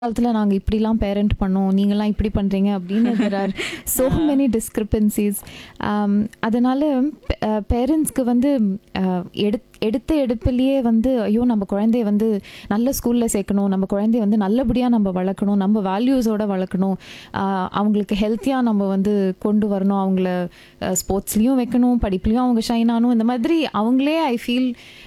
காலத்துல நாங்க இப்படிலாம் பேரண்ட் பண்ணோம் நீங்கலாம் இப்படி பண்றீங்க அப்படின்னு there are so many discrepancies um, அதனால பேரண்ட்ஸ்க்கு வந்து அஹ், எடுத் எடுத்த எடுப்பிலேயே வந்து ஐயோ நம்ம குழந்தைய வந்து நல்ல ஸ்கூலில் சேர்க்கணும் நம்ம குழந்தைய வந்து நல்லபடியாக நம்ம வளர்க்கணும் நம்ம வேல்யூஸோட வளர்க்கணும் ஆஹ் அவங்களுக்கு ஹெல்த்தியாக நம்ம வந்து கொண்டு வரணும் அவங்கள ஸ்போர்ட்ஸ்லேயும் வைக்கணும் படிப்புலேயும் அவங்க ஷைன் ஆகணும் இந்த மாதிரி அவங்களே ஐ ஃபீல்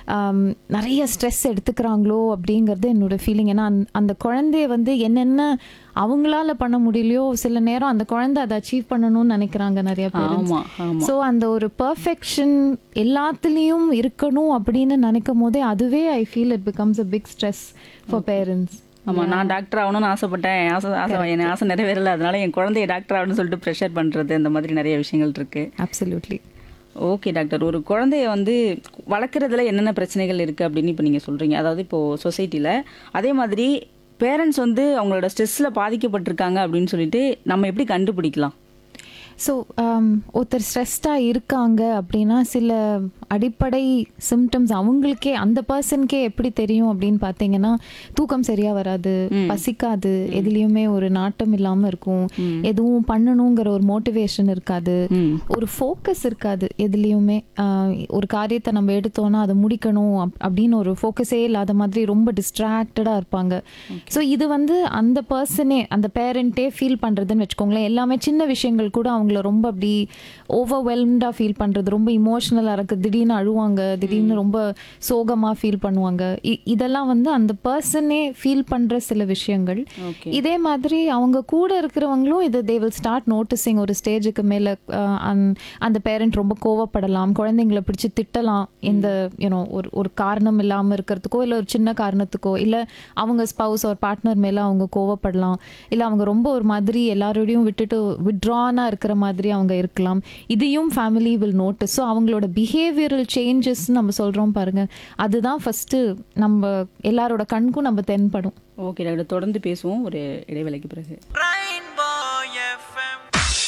நிறைய ஸ்ட்ரெஸ் எடுத்துக்கிறாங்களோ அப்படிங்கிறது என்னோட ஃபீலிங் ஏன்னா அந்த- அந்த குழந்தைய வந்து என்னென்ன அவங்களால பண்ண முடியலையோ சில நேரம் அந்த குழந்தை அதை அச்சீவ் பண்ணணும்னு நினைக்கிறாங்க நிறைய பேர் ஆமா ஆமா ஸோ அந்த ஒரு பர்ஃபெக்ஷன் எல்லாத்துலேயும் இருக்கணும் அப்படின்னு நினைக்கும் போதே அதுவே I feel it becomes a big stress for parents ஆமா நான் டாக்டர் ஆகணும்னு ஆசைப்பட்டேன் என் ஆசை ஆசை என் ஆசை நிறைவேறல அதனால என் குழந்தைய டாக்டர் ஆகணும்னு சொல்லிட்டு ப்ரெஷர் பண்றது இந்த மாதிரி நிறைய விஷயங்கள் இருக்கு அப்சல்யூட்லி ஓகே டாக்டர் ஒரு குழந்தைய வந்து வளர்க்குறதுல என்னென்ன பிரச்சனைகள் இருக்குது அப்படின்னு இப்போ நீங்கள் சொல்கிறீங்க அதாவது இப்போது சொசைட்டியில் அதே மாதிரி பேரண்ட்ஸ் வந்து அவங்களோட ஸ்ட்ரெஸ்ஸில் பாதிக்கப்பட்டிருக்காங்க அப்படின்னு சொல்லிட்டு நம்ம எப்படி கண்டுபிடிக்கலாம் ஸோ ஒருத்தர் ஸ்ட்ரெஸ்டாக இருக்காங்க அப்படின்னா சில அடிப்படை சிம்டம்ஸ் அவங்களுக்கே அந்த பர்சனுக்கே எப்படி தெரியும் அப்படின்னு பார்த்தீங்கன்னா தூக்கம் சரியாக வராது பசிக்காது எதுலேயுமே ஒரு நாட்டம் இல்லாமல் இருக்கும் எதுவும் பண்ணணுங்கிற ஒரு மோட்டிவேஷன் இருக்காது ம் ஒரு ஃபோக்கஸ் இருக்காது எதுலேயுமே ஆஹ் ஒரு காரியத்தை நம்ம எடுத்தோன்னா அதை முடிக்கணும் அப்- அப்படின்னு ஒரு ஃபோக்கஸே இல்லாத மாதிரி ரொம்ப டிஸ்ட்ராக்டடாக இருப்பாங்க ஸோ இது வந்து அந்த பர்சனே அந்த பேரண்ட்டே ஃபீல் பண்ணுறதுன்னு வச்சுக்கோங்களேன் எல்லாமே சின்ன விஷயங்கள் கூட அவங்கள ரொம்ப அப்படி ஓவர்வெல்ம்டாக ஃபீல் பண்ணுறது ரொம்ப இமோஷ்னலாக இருக்குது திடீர்னு அழுவாங்க திடீர்னு ரொம்ப சோகமாக ஃபீல் பண்ணுவாங்க இ- இதெல்லாம் வந்து அந்த பர்சனே ஃபீல் பண்ணுற சில விஷயங்கள் ஓகே இதே மாதிரி அவங்க கூட இருக்கிறவங்களும் இது தே வில் ஸ்டார்ட் நோட்டிசிங் ஒரு ஸ்டேஜுக்கு மேலே அந்த பேரண்ட் ரொம்ப கோவப்படலாம் குழந்தைங்கள பிடிச்சி திட்டலாம் இந்த யூனோ ஒரு ஒரு காரணம் இல்லாமல் இருக்கிறதுக்கோ இல்லை ஒரு சின்ன காரணத்துக்கோ இல்லை அவங்க ஸ்பவுஸ் ஒரு பார்ட்னர் மேலே அவங்க கோவப்படலாம் இல்லை அவங்க ரொம்ப ஒரு மாதிரி எல்லாரோடையும் விட்டுட்டு விட்ரானாக இருக்கிற மாதிரி அவங்க இருக்கலாம் இதையும் ஃபேமிலி வில் நோட்டிஸ் ஸோ அவங்களோட பிஹேவியரல் சேஞ்சஸ் நம்ம சொல்கிறோம் பாருங்க அதுதான் ஃபஸ்ட்டு நம்ம எல்லாரோட கண்கும் நம்ம தென்படும் ஓகே டாக்டர் தொடர்ந்து பேசுவோம் ஒரு இடைவேளைக்கு பிறகு Rainbow FM.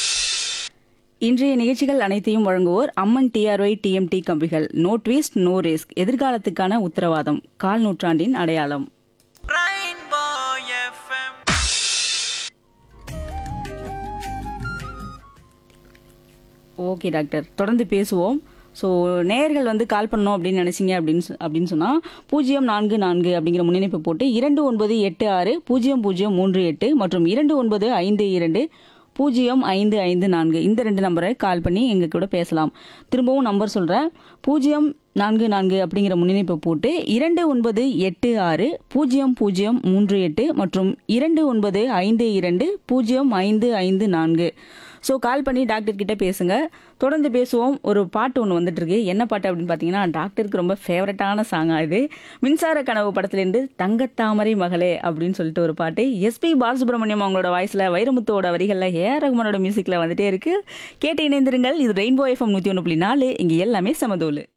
இன்றைய நிகழ்ச்சிகள் அனைத்தையும் வழங்குவோர் அம்மன் டிஆர்ஒய் டிஎம்டி கம்பிகள் நோ ட்விஸ்ட் நோ ரிஸ்க் எதிர்காலத்துக்கான உத்தரவாதம் கால் நூற்றாண்டின் அடையாளம் Rainbow FM. ஓகே டாக்டர் தொடர்ந்து பேசுவோம் ஸோ நேயர்கள் வந்து கால் பண்ணணும் அப்படின்னு நினைச்சீங்க அப்படின்னு சொ- அப்படின்னு சொன்னால் பூஜ்ஜியம் நான்கு நான்கு அப்படிங்கிற முன்னிணைப்பு போட்டு இரண்டு ஒன்பது எட்டு ஆறு பூஜ்ஜியம் பூஜ்ஜியம் மூன்று எட்டு மற்றும் இரண்டு ஒன்பது ஐந்து இரண்டு பூஜ்ஜியம் ஐந்து ஐந்து நான்கு இந்த ரெண்டு நம்பரை கால் பண்ணி எங்கள் கூட பேசலாம் திரும்பவும் நம்பர் சொல்கிறேன் பூஜ்ஜியம் நான்கு நான்கு அப்படிங்கிற முன்னிணைப்பு போட்டு இரண்டு ஒன்பது எட்டு ஆறு பூஜ்ஜியம் பூஜ்ஜியம் மூன்று எட்டு மற்றும் இரண்டு ஒன்பது ஐந்து இரண்டு பூஜ்ஜியம் ஐந்து ஐந்து நான்கு ஸோ கால் பண்ணி டாக்டர் கிட்ட பேசுங்க தொடர்ந்து பேசுவோம் ஒரு பாட்டு ஒன்று வந்துட்டு இருக்கு என்ன பாட்டு அப்படின்னு பார்த்தீங்கன்னா டாக்டருக்கு ரொம்ப ஃபேவரட்டான சாங்காக இது மின்சார கனவு படத்துலேருந்து தங்கத்தாமரை மகளே அப்படின்னு சொல்லிட்டு ஒரு பாட்டு எஸ்பி பாலசுப்ரமணியம் அவங்களோட வாய்ஸில் வைரமுத்துவோட வரிகளில் ஏஆர் ரகுமானோட மியூசிக்கில் வந்துட்டே இருக்கு கேட்டு இணைந்திருங்கள் இது ரெயின்போ எஃப்எம் நூற்றி ஒன்று புள்ளி நாலு இங்கே எல்லாமே சமதோலு